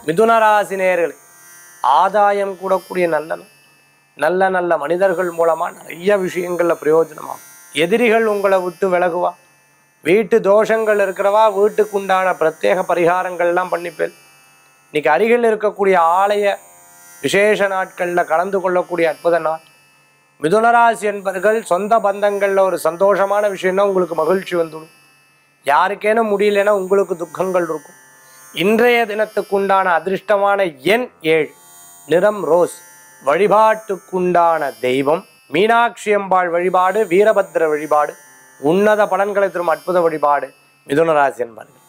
மிதுன ராசி நேயர்களே ஆதாயம் கூடக்கூடிய நல்ல நாள். நல்ல நல்ல மனிதர்கள் மூலமா நிறைய விஷயங்கள்ல பிரயோஜனமாகும் எதிரிகள் உங்களை விட்டு விலகுவா வீட்டு தோஷங்கள் இருக்கிறவா வீட்டுக்கு உண்டான பிரத்யேக பரிகாரங்கள்லாம் பண்ணிப்பேன் இன்னைக்கு அருகில் இருக்கக்கூடிய ஆலய விசேஷ நாட்களில் கலந்து கொள்ளக்கூடிய அற்புத நாள் மிதுனராசி என்பர்கள் சொந்த பந்தங்களில் ஒரு சந்தோஷமான விஷயம்னா உங்களுக்கு மகிழ்ச்சி வந்துடும் யாருக்கேனும் முடியலன்னா உங்களுக்கு துக்கங்கள் இருக்கும் இன்றைய தினத்துக்குண்டான அதிர்ஷ்டமான எண் ஏழு நிறம் ரோஸ் வழிபாட்டுக்குண்டான தெய்வம் மீனாட்சி அம்பாள் வழிபாடு வீரபத்திர வழிபாடு உன்னத பலன்களை தரும் அற்புத வழிபாடு மிதுனராசி என்பர்கள்